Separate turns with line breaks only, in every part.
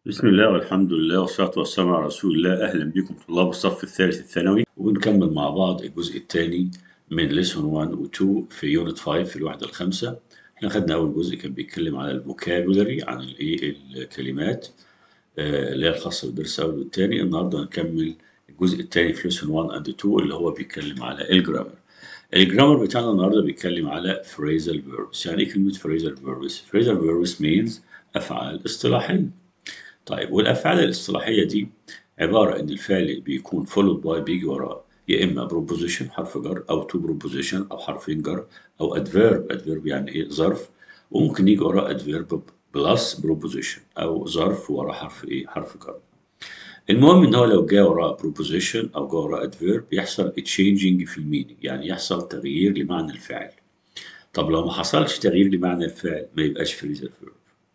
بسم الله والحمد لله والصلاة والسلام على رسول الله أهلا بكم طلاب الصف الثالث الثانوي وبنكمل مع بعض الجزء الثاني من ليسون 1 و 2 في يونت 5 في الوحدة الخامسة احنا خدنا أول جزء كان بيتكلم على الفوكابولري عن الإيه الكلمات آه، اللي هي الخاصة بالدرس الأول والثاني النهاردة هنكمل الجزء الثاني في ليسون 1 اند 2 اللي هو بيتكلم على الجرامر الجرامر بتاعنا النهارده بيتكلم على phrasal verbs يعني ايه كلمة phrasal verbs؟ phrasal verbs means أفعال اصطلاحية طيب والافعال الاصطلاحيه دي عباره ان الفعل بيكون followed by بيجي وراه يا اما proposition حرف جر او to proposition او حرفين جر او adverb adverb يعني ايه ظرف وممكن يجي وراه adverb plus proposition او ظرف وراه حرف ايه حرف جر المهم ان هو لو جاء وراه proposition او جاء وراه adverb يحصل changing في المينينج يعني يحصل تغيير لمعنى الفعل طب لو ما حصلش تغيير لمعنى الفعل ما يبقاش phrasal verb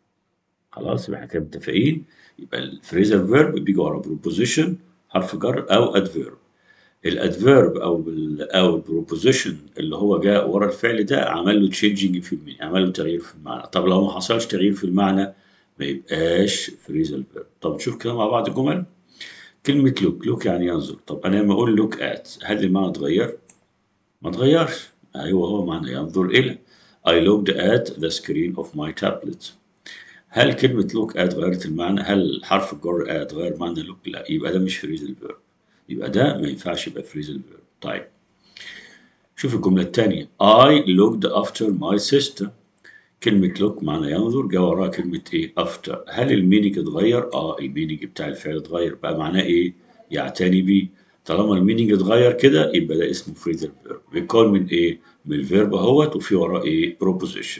خلاص يبقى احنا كده متفقين يبقى الفريزر فيرب بيجي ورا بروبوزيشن حرف جر او ادفيرب الادفيرب او ال او البروبوزيشن اللي هو جاء ورا الفعل ده عمل له تشينجنج في المعنى عمل له تغيير في المعنى طب لو ما حصلش تغيير في المعنى ما يبقاش فريزر فيرب طب نشوف كده مع بعض الجمل كلمة لوك لوك يعني ينظر طب أنا لما أقول لوك آت هل المعنى اتغير؟ ما اتغيرش أيوه هو معنى ينظر إلى I looked at the screen of my tablet هل كلمة لوك ات غيرت المعنى؟ هل حرف الجر ات غير معنى لوك؟ لا يبقى ده مش فريزل فيرب. يبقى ده ما ينفعش يبقى فريزل فيرب. طيب شوف الجملة الثانية I looked after my sister كلمة لوك معنى ينظر جا وراها كلمة ايه؟ after هل المينينج اتغير؟ اه المينينج بتاع الفعل اتغير بقى معناه ايه؟ يعتني بيه طالما المينينج اتغير كده يبقى ده اسمه فريزل فيرب بيكون من ايه؟ من الفيرب اهوت وفي وراه ايه؟ proposition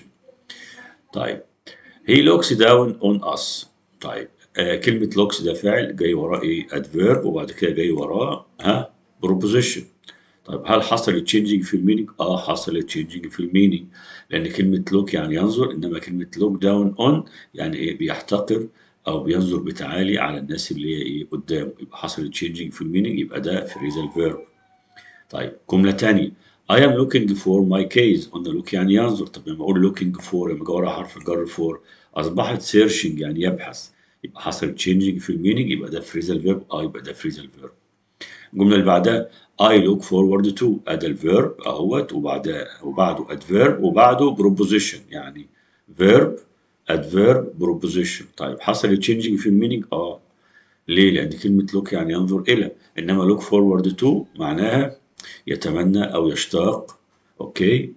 طيب he looks down on us طيب آه كلمة looks ده فعل جاي وراه ايه adverb وبعد كده جاي وراه ها proposition طيب هل حصل changing في المينينج؟ اه حصل changing في المينينج لأن كلمة look يعني ينظر إنما كلمة look down on يعني ايه بيحتقر أو بينظر بتعالي على الناس اللي هي ايه قدامه يبقى حصل changing في المينينج يبقى ده phrasal verb طيب جملة تانية I am looking for my case قلنا look يعني ينظر طب لما اقول looking for لما جه وراها حرف الجر for اصبحت searching يعني يبحث يبقى حصل changing في المينينج يبقى ده phrasal verb اه يبقى ده phrasal verb الجمله اللي بعدها I look forward to ادي الفيرب اهوت وبعدها وبعده adverb وبعده proposition يعني verb adverb proposition طيب حصل changing في المينينج اه ليه؟ لأن كلمة look يعني ينظر إلى إنما look forward to معناها يتمنى أو يشتاق أوكي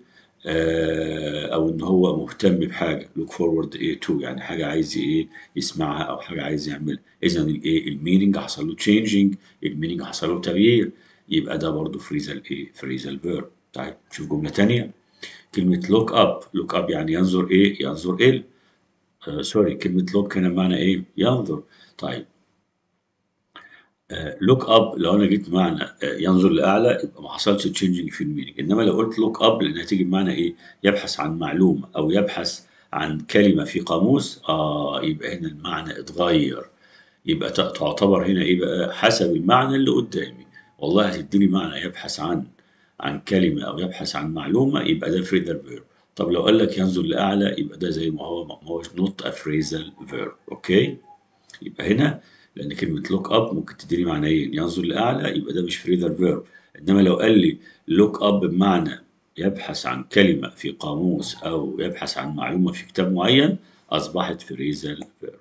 آه أو إن هو مهتم بحاجة look forward إيه to يعني حاجة عايز إيه يسمعها أو حاجة عايز يعملها إذا الإيه المينينج حصل له changing المينينج حصل له تغيير يبقى ده برضه فريزال إيه فريزال فيرب طيب شوف جملة تانية كلمة look up look up يعني ينظر إيه ينظر إلى آه سوري كلمة look هنا معنى إيه ينظر طيب لوك اب لو انا جيت معنى ينظر لاعلى يبقى ما حصلش تشينجنج في المينينج انما لو قلت لوك اب لانها تيجي بمعنى ايه يبحث عن معلومه او يبحث عن كلمه في قاموس اه يبقى هنا المعنى اتغير يبقى تعتبر هنا ايه بقى حسب المعنى اللي قدامي والله هتديني معنى يبحث عن عن كلمه او يبحث عن معلومه يبقى ده فريزال فيرب طب لو قال لك ينظر لاعلى يبقى ده زي ما هو ما هوش نوت ا فريزال فيرب اوكي يبقى هنا لان كلمه لوك اب ممكن تديني معنيين ينظر لاعلى يبقى ده مش فريزر فيرب انما لو قال لي لوك اب بمعنى يبحث عن كلمه في قاموس او يبحث عن معلومه في كتاب معين اصبحت فريزل فيرب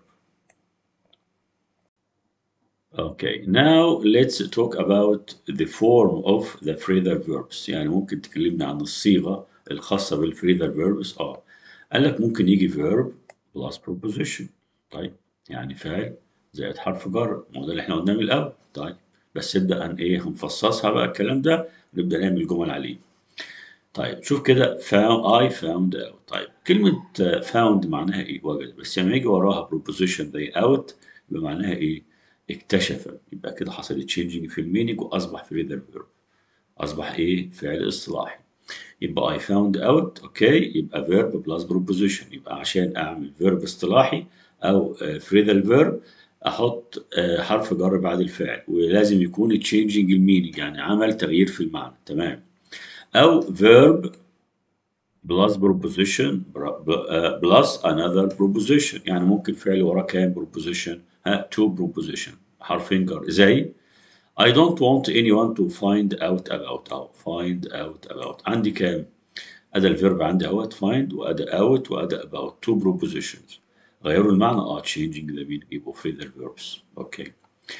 Okay, now let's talk about the form of the phrasal verbs. يعني ممكن تكلمنا عن الصيغة الخاصة بالphrasal verbs. اه قال لك ممكن يجي verb plus preposition. طيب يعني فعل زائد حرف جر ما هو ده اللي احنا قلناه من الاول طيب بس نبدا هن ايه هنفصصها بقى الكلام ده ونبدا نعمل جمل عليه طيب شوف كده found I found out طيب كلمة found معناها ايه وجد بس لما يجي وراها proposition زي out يبقى معناها ايه اكتشف يبقى كده حصل changing في المينينج واصبح فريزر فيرب اصبح ايه فعل اصطلاحي يبقى I found out اوكي يبقى verb plus preposition يبقى عشان اعمل verb اصطلاحي او فريزر فيرب احط حرف جر بعد الفعل ولازم يكون changing المينينج يعني عمل تغيير في المعنى تمام او verb plus preposition plus another preposition يعني ممكن فعل وراه كام preposition ها to proposition حرفين جر زي I don't want anyone to find out about أو find out about عندي كام؟ أدا الفيرب عندي أهوت find وأدا out وأدا about two propositions غيروا المعنى اه changing the meaning يبقوا phrasal verbs اوكي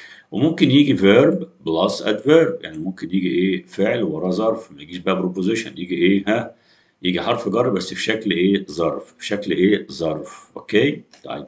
وممكن يجي verb plus adverb يعني ممكن يجي ايه فعل وراه ظرف ما يجيش بقى proposition يجي ايه ها يجي حرف جر بس في شكل ايه ظرف في شكل ايه ظرف اوكي طيب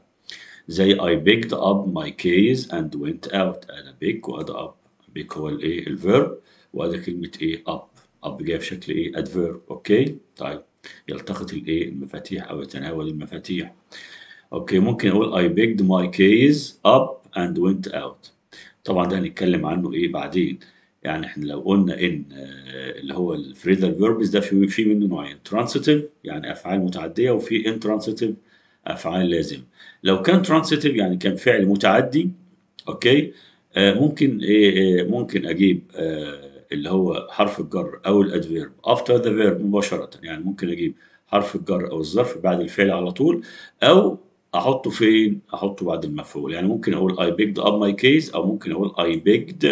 زي I picked up my case and went out أنا pick وأدا up pick هو الايه الفيرب وأدا كلمة ايه up up جايه في شكل ايه adverb اوكي طيب يلتقط الايه المفاتيح أو يتناول المفاتيح اوكي ممكن اقول I picked my case up and went out طبعا ده هنتكلم عنه ايه بعدين يعني احنا لو قلنا ان آه، اللي هو الفريدال فيربس ده في في منه نوعين ترانسيتيف يعني افعال متعديه وفي انترانسيتيف افعال لازم لو كان ترانسيتيف يعني كان فعل متعدي اوكي آه ممكن ايه آه، ممكن اجيب آه اللي هو حرف الجر او الادفيرب افتر ذا فيرب مباشره يعني ممكن اجيب حرف الجر او الظرف بعد الفعل على طول او احطه فين احطه بعد المفعول يعني ممكن اقول I picked up my case او ممكن اقول I picked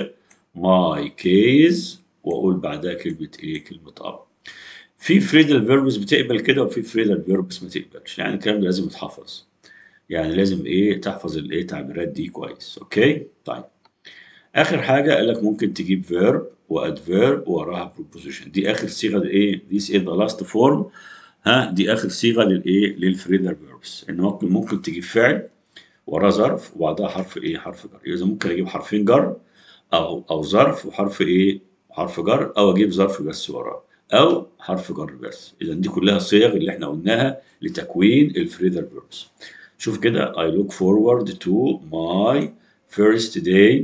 my case واقول بعدها كلمه ايه كلمه up في فريدال فيربس بتقبل كده وفي فريدال فيربس ما تقبلش يعني الكلام ده لازم يتحفظ يعني لازم ايه تحفظ الايه تعبيرات دي كويس اوكي طيب اخر حاجه قال لك ممكن تجيب فيرب وادفيرب وراها preposition دي اخر صيغه لايه this is the last form ها دي اخر صيغه للايه للفريدال فيربس ان ممكن ممكن تجيب فعل وراه ظرف وبعدها حرف ايه حرف جر اذا ممكن اجيب حرفين جر او او ظرف وحرف ايه حرف جر او اجيب ظرف بس وراه او حرف جر بس اذا دي كلها صيغ اللي احنا قلناها لتكوين الفريدال فيربس شوف كده I look forward to my first day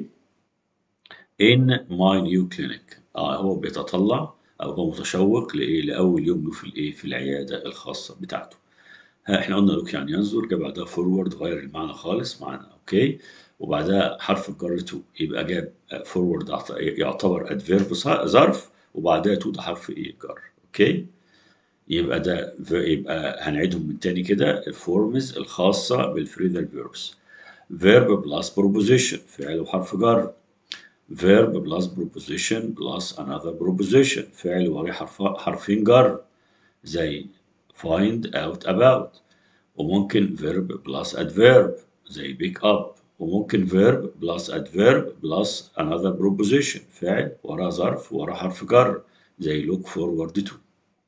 in my new clinic اه هو بيتطلع او هو متشوق لايه لاول يوم له في الايه في العياده الخاصه بتاعته ها احنا قلنا لوك يعني ينظر جاب بعدها فورورد غير المعنى خالص معنا اوكي وبعدها حرف الجر تو يبقى جاب فورورد يعتبر ادفيرب ظرف وبعدها تو ده حرف ايه جر اوكي يبقى ده ف- يبقى هنعيدهم من تاني كده الفورمز الخاصه بالفريدال فيربس فيرب بلس بروبوزيشن فعل وحرف جر verb plus preposition plus another preposition فعل وراه حرف حرفين جر زي find out about وممكن verb plus adverb زي pick up وممكن verb plus adverb plus another preposition فعل وراه ظرف وراه حرف جر زي look forward to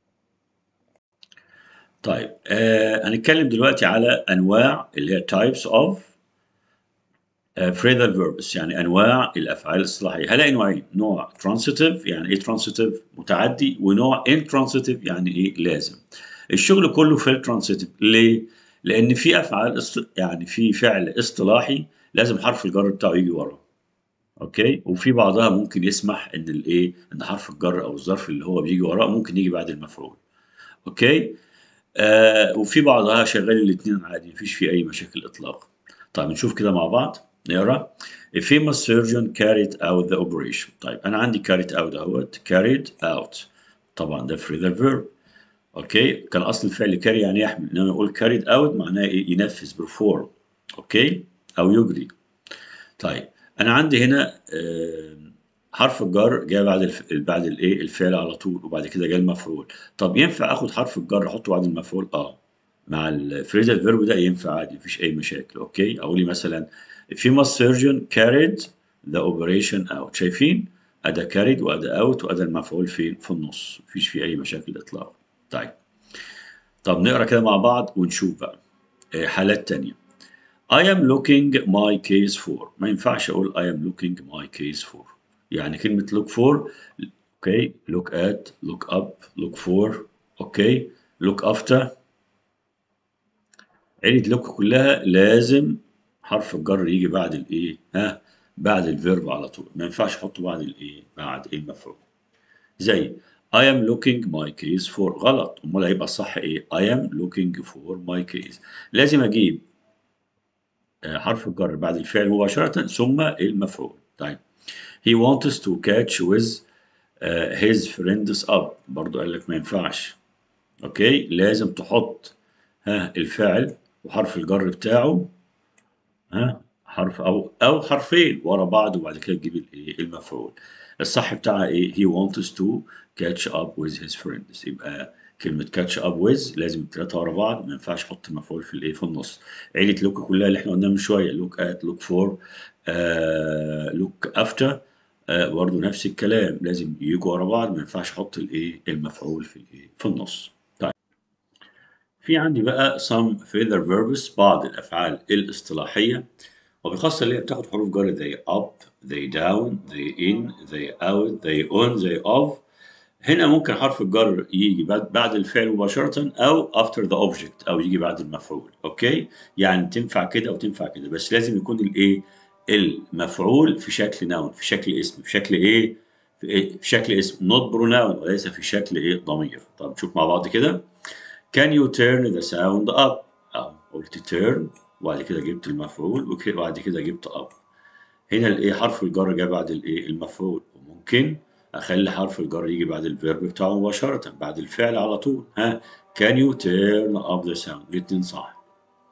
طيب آه هنتكلم دلوقتي على انواع اللي هي types of phrasal verbs يعني انواع الافعال الاصطلاحيه هلاقي نوعين نوع transitive يعني ايه transitive متعدي ونوع intransitive يعني ايه لازم الشغل كله في الترانسيتيف ليه لان في افعال است... يعني في فعل اصطلاحي لازم حرف الجر بتاعه يجي وراه اوكي وفي بعضها ممكن يسمح ان الايه ان حرف الجر او الظرف اللي هو بيجي وراه ممكن يجي بعد المفعول اوكي آه وفي بعضها شغال الاثنين عادي مفيش فيه اي مشاكل اطلاقا طيب نشوف كده مع بعض نقرا A famous surgeon carried out the operation طيب انا عندي carried out اهوت carried out طبعا ده phrasal verb اوكي كان اصل الفعل carry يعني يحمل انما نقول carried out معناه ايه ينفذ perform اوكي او يجري طيب انا عندي هنا آه حرف الجر جاء بعد الف... بعد الايه الفعل على طول وبعد كده جاء المفعول طب ينفع اخد حرف الجر احطه بعد المفعول اه مع الفريزال فيرب ده ينفع عادي مفيش اي مشاكل اوكي اقول لي مثلا famous surgeon carried the operation out شايفين ادا carried وادا out وادا المفعول فين في النص مفيش فيه اي مشاكل اطلاقا طيب طب نقرا كده مع بعض ونشوف بقى آه، حالات تانية I am looking my case for ما ينفعش اقول I am looking my case for يعني كلمة look for اوكي look at look up look for اوكي look after عيلة look كلها لازم حرف الجر يجي بعد الايه ها بعد الفيرب على طول ما ينفعش احطه بعد الايه بعد المفعول زي I am looking my case for غلط امال هيبقى الصح ايه I am looking for my case لازم اجيب آه، حرف الجر بعد الفعل مباشرة ثم المفعول طيب he wants to catch with uh, his friends up برضو قال لك ما ينفعش اوكي لازم تحط ها الفعل وحرف الجر بتاعه ها حرف او او حرفين ورا بعض وبعد كده تجيب الايه المفعول الصح بتاعها ايه he wants to catch up with his friends يبقى كلمة catch up with لازم التلاتة ورا بعض ما ينفعش احط مفعول في الايه في النص عيلة look كلها اللي احنا قلناها من شوية look at look for آه look after آه برضه نفس الكلام لازم يجوا ورا بعض ما ينفعش احط الايه المفعول في الايه في النص طيب في عندي بقى some further verbs بعض الافعال الاصطلاحية وبخاصة اللي هي بتاخد حروف جر زي up they down they in they out they on they off هنا ممكن حرف الجر يجي بعد بعد الفعل مباشرة أو after the object أو يجي بعد المفعول أوكي يعني تنفع كده وتنفع كده بس لازم يكون الإيه المفعول في شكل نون في شكل اسم في شكل إيه في, إيه؟ في شكل اسم not pronoun وليس في شكل إيه ضمير طب نشوف مع بعض كده can you turn the sound up أو قلت turn وبعد كده جبت المفعول وبعد كده جبت up هنا الايه حرف الجر جاء بعد الايه المفعول وممكن اخلي حرف الجر يجي بعد الفيرب بتاعه مباشره بعد الفعل على طول ها can you turn up the sound الاثنين صح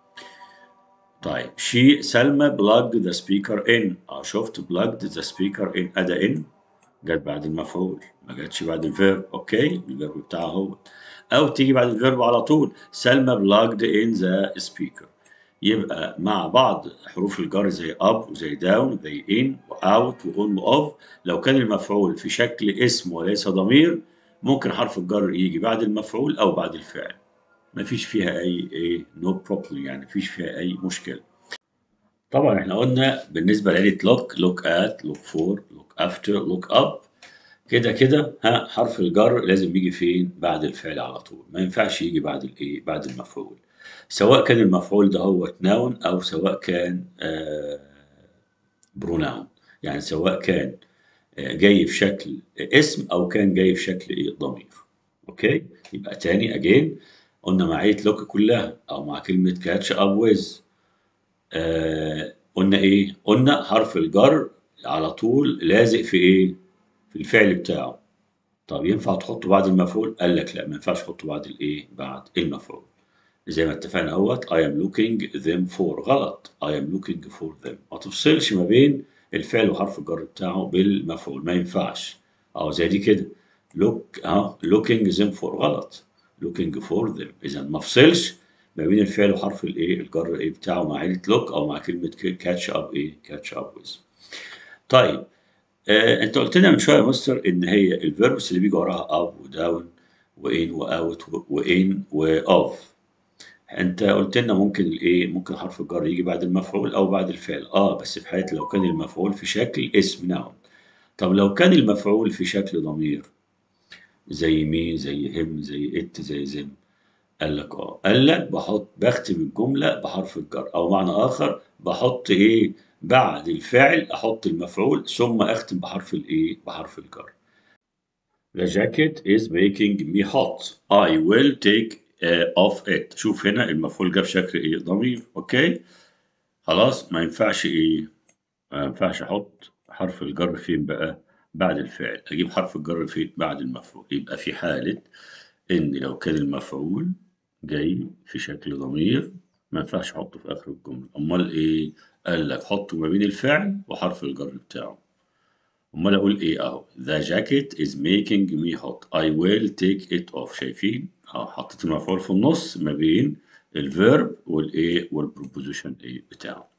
طيب she سلمى plugged the speaker in اه شفت plugged the speaker in ادى in جت بعد المفعول ما جاتش بعد الفيرب اوكي الفيرب بتاعها هو او تيجي بعد الفيرب على طول سلمى plugged in the speaker يبقى مع بعض حروف الجر زي up وزي down زي in وout وon وoff لو كان المفعول في شكل اسم وليس ضمير ممكن حرف الجر يجي بعد المفعول أو بعد الفعل مفيش فيها أي إيه no problem يعني مفيش فيها أي مشكلة طبعا احنا قلنا بالنسبة لعيلة look look at look for look after look up كده كده ها حرف الجر لازم يجي فين بعد الفعل على طول ما ينفعش يجي بعد الايه بعد المفعول سواء كان المفعول ده هو ناون او سواء كان آه بروناون يعني سواء كان آه جاي في شكل اسم او كان جاي في شكل ايه ضمير اوكي يبقى تاني اجين قلنا معية لوك كلها او مع كلمة كاتش اب ويز آه قلنا ايه قلنا حرف الجر على طول لازق في ايه في الفعل بتاعه طب ينفع تحطه بعد المفعول قال لك لا ما ينفعش تحطه بعد الايه بعد المفعول زي ما اتفقنا اهوت I am looking them for غلط I am looking for them ما تفصلش ما بين الفعل وحرف الجر بتاعه بالمفعول ما ينفعش اه زي دي كده look اه looking them for غلط looking for them اذا ما افصلش ما بين الفعل وحرف الايه الجر ايه بتاعه مع عيلة look او مع كلمة catch up ايه catch up with طيب آه انت قلت لنا من شويه يا مستر ان هي الفيربس اللي بيجي وراها اب وداون وان واوت وان واوف انت قلت لنا ممكن الايه ممكن حرف الجر يجي بعد المفعول او بعد الفعل اه بس في حاله لو كان المفعول في شكل اسم ناون طب لو كان المفعول في شكل ضمير زي مين زي هم زي ات زي زم قال لك اه قال لك بحط بختم الجمله بحرف الجر او معنى اخر بحط ايه بعد الفعل احط المفعول ثم اختم بحرف الايه بحرف الجر The jacket is making me hot. I will take uh, off it. شوف هنا المفعول جاب شكل ايه ضمير اوكي خلاص ما ينفعش ايه ما ينفعش احط حرف الجر فين بقى بعد الفعل اجيب حرف الجر فين بعد المفعول يبقى في حالة ان لو كان المفعول جاي في شكل ضمير ما ينفعش احطه في اخر الجملة امال ايه قال لك حطه ما بين الفعل وحرف الجر بتاعه امال اقول ايه اهو the jacket is making me hot I will take it off شايفين اه حطيت المفعول في النص ما بين الفيرب والايه والبروبوزيشن ايه بتاعه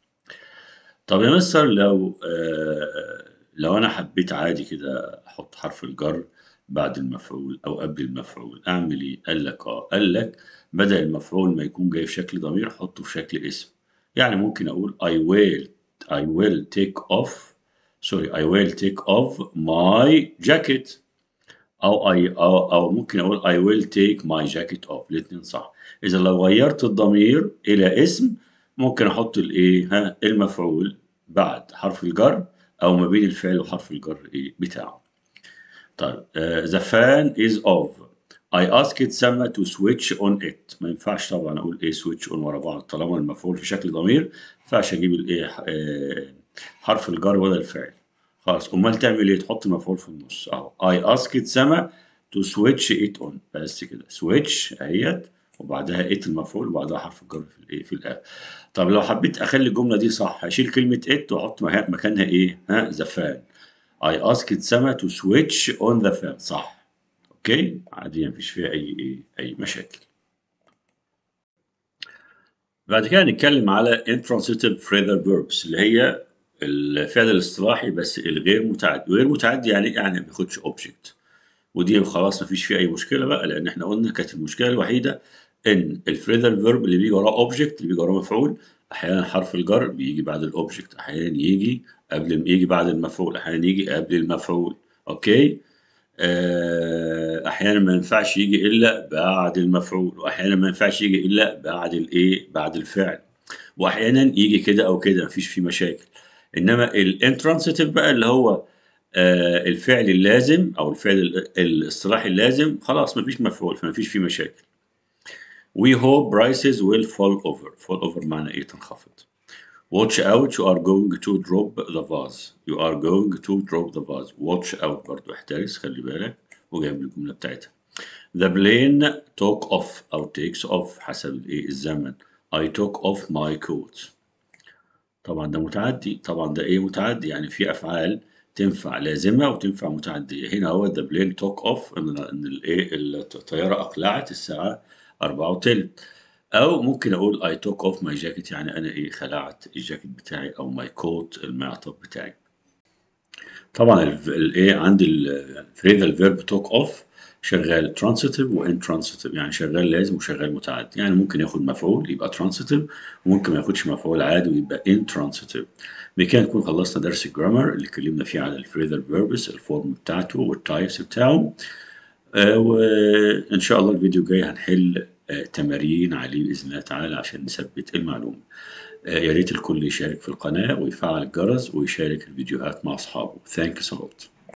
طب يا مستر لو آه لو انا حبيت عادي كده احط حرف الجر بعد المفعول او قبل المفعول اعمل ايه قال لك اه قال لك بدل المفعول ما يكون جاي في شكل ضمير حطه في شكل اسم يعني ممكن اقول I will I will take off sorry I will take off my jacket أو I أو, أو ممكن أقول I will take my jacket off الاتنين صح إذا لو غيرت الضمير إلى اسم ممكن أحط الإيه ها المفعول بعد حرف الجر أو ما بين الفعل وحرف الجر إيه بتاعه طيب uh, the fan is off I asked Sama to switch on it ما ينفعش طبعا أقول إيه switch on ورا بعض طالما المفعول في شكل ضمير ما ينفعش أجيب الإيه آه حرف الجر ولا الفعل خلاص امال تعمل ايه تحط المفعول في النص اهو I asked سما to switch it on بس كده switch اهيت وبعدها ات المفعول وبعدها حرف الجر في الايه في الاخر طب لو حبيت اخلي الجمله دي صح هشيل كلمه ات واحط مها- مكانها ايه ها ذا فان I asked سما to switch on the fan صح اوكي عادي مفيش فيها اي ايه اي مشاكل بعد كده نتكلم على intransitive phrasal verbs اللي هي الفعل الاصطلاحي بس الغير متعدي وغير متعدي يعني إيه؟ يعني ما بياخدش object ودي خلاص مفيش فيه اي مشكله بقى لان احنا قلنا كانت المشكله الوحيده ان الفريدال فيرب اللي بيجي وراه اوبجكت اللي بيجي وراه مفعول احيانا حرف الجر بيجي بعد الاوبجكت احيانا يجي قبل يجي بعد المفعول احيانا يجي قبل المفعول اوكي آه، احيانا ما ينفعش يجي الا بعد المفعول واحيانا ما ينفعش يجي الا بعد الايه بعد الفعل واحيانا يجي كده او كده مفيش فيه مشاكل انما الانترانسيتيف بقى اللي هو آه، الفعل اللازم او الفعل ال- الاصطلاحي اللازم خلاص مفيش مفعول فمفيش فيه مشاكل we hope prices will fall over fall over معنى ايه تنخفض watch out you are going to drop the vase you are going to drop the vase watch out برضو احترس خلي بالك وجايب لي الجملة بتاعتها the plane took off أو takes off حسب الايه الزمن I took off my coat طبعا ده متعدي طبعا ده ايه متعدي يعني في افعال تنفع لازمه وتنفع متعديه هنا هو the plane took off ان ان الايه الطياره اقلعت الساعه 4 وتلت او ممكن اقول I took off my jacket يعني انا ايه خلعت الجاكيت بتاعي او my coat المعطف بتاعي طبعا ال- الايه عندي الفريدال فيرب توك اوف شغال ترانسيتيف وانترانسيتيف يعني شغال لازم وشغال متعدي يعني ممكن ياخد مفعول يبقى ترانسيتيف وممكن ما ياخدش مفعول عادي ويبقى انترانسيتيف بكده نكون خلصنا درس الجرامر اللي اتكلمنا فيه على الفريدال فيربس الفورم بتاعته والتايبس بتاعه آه وان شاء الله الفيديو الجاي هنحل آه تمارين عليه باذن الله تعالى عشان نثبت المعلومه آه يا ريت الكل يشارك في القناه ويفعل الجرس ويشارك الفيديوهات مع اصحابه ثانكس a lot